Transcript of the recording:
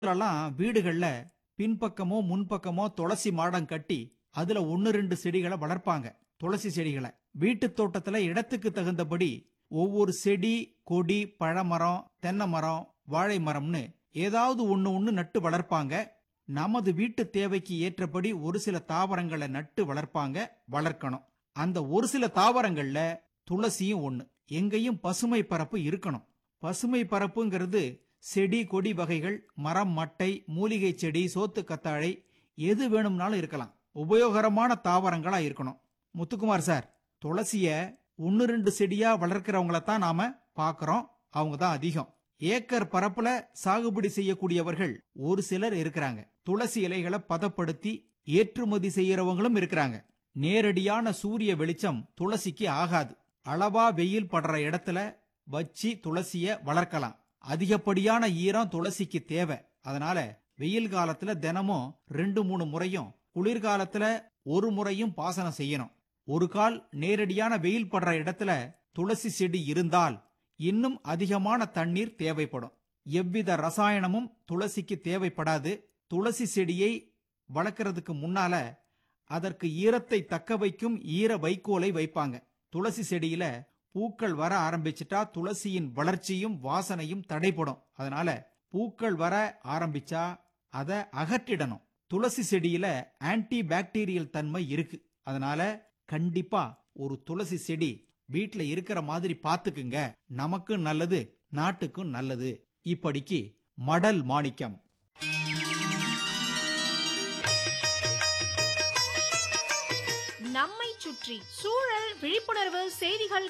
எல்லாம் வீடுகள்ல பின்பக்கமோ முன்பக்கமோ துளசி மாடம் கட்டி அதுல ஒன்னு ரெண்டு செடிகளை வளர்ப்பாங்க துளசி செடிகளை வீட்டு தோட்டத்துல இடத்துக்கு தகுந்தபடி ஒவ்வொரு செடி கொடி பழமரம் தென்னை மரம் வாழை மரம்னு ஏதாவது ஒண்ணு ஒண்ணு நட்டு வளர்ப்பாங்க நமது வீட்டு தேவைக்கு ஏற்றபடி ஒரு சில தாவரங்களை நட்டு வளர்ப்பாங்க வளர்க்கணும் அந்த ஒரு சில தாவரங்கள்ல துளசியும் ஒண்ணு எங்கேயும் பசுமை பரப்பு இருக்கணும் பசுமை பரப்புங்கிறது செடி கொடி வகைகள் மரம் மட்டை மூலிகை செடி சோத்து கத்தாழை எது வேணும்னாலும் இருக்கலாம் உபயோகரமான தாவரங்களா இருக்கணும் முத்துக்குமார் சார் துளசிய ஒன்னு ரெண்டு செடியா வளர்க்கிறவங்கள தான் நாம பாக்குறோம் அவங்க தான் அதிகம் ஏக்கர் பரப்புல சாகுபடி செய்யக்கூடியவர்கள் ஒரு சிலர் இருக்கிறாங்க துளசி இலைகளை பதப்படுத்தி ஏற்றுமதி செய்யறவங்களும் இருக்கிறாங்க நேரடியான சூரிய வெளிச்சம் துளசிக்கு ஆகாது அளவா வெயில் படுற இடத்துல வச்சு துளசிய வளர்க்கலாம் அதிகப்படியான ஈரம் துளசிக்கு தேவை அதனால வெயில் காலத்துல தினமும் ரெண்டு மூணு முறையும் குளிர்காலத்துல ஒரு முறையும் பாசனம் செய்யணும் ஒரு கால் நேரடியான வெயில் படுற இடத்துல துளசி செடி இருந்தால் இன்னும் அதிகமான தண்ணீர் தேவைப்படும் எவ்வித ரசாயனமும் துளசிக்கு தேவைப்படாது துளசி செடியை வளர்க்கறதுக்கு முன்னால அதற்கு ஈரத்தை தக்க வைக்கும் ஈர வைக்கோலை வைப்பாங்க துளசி செடியில பூக்கள் வர ஆரம்பிச்சிட்டா துளசியின் வளர்ச்சியும் வாசனையும் தடைப்படும் அதனால பூக்கள் வர ஆரம்பிச்சா அதை அகற்றிடணும் துளசி செடியில ஆன்டி பாக்டீரியல் தன்மை இருக்கு அதனால கண்டிப்பா ஒரு துளசி செடி வீட்ல இருக்கிற மாதிரி பாத்துக்குங்க நமக்கும் நல்லது நாட்டுக்கும் நல்லது இப்படிக்கு மடல் மாணிக்கம் நம்மை சுற்றி சூழல் விழிப்புணர்வு செய்திகள்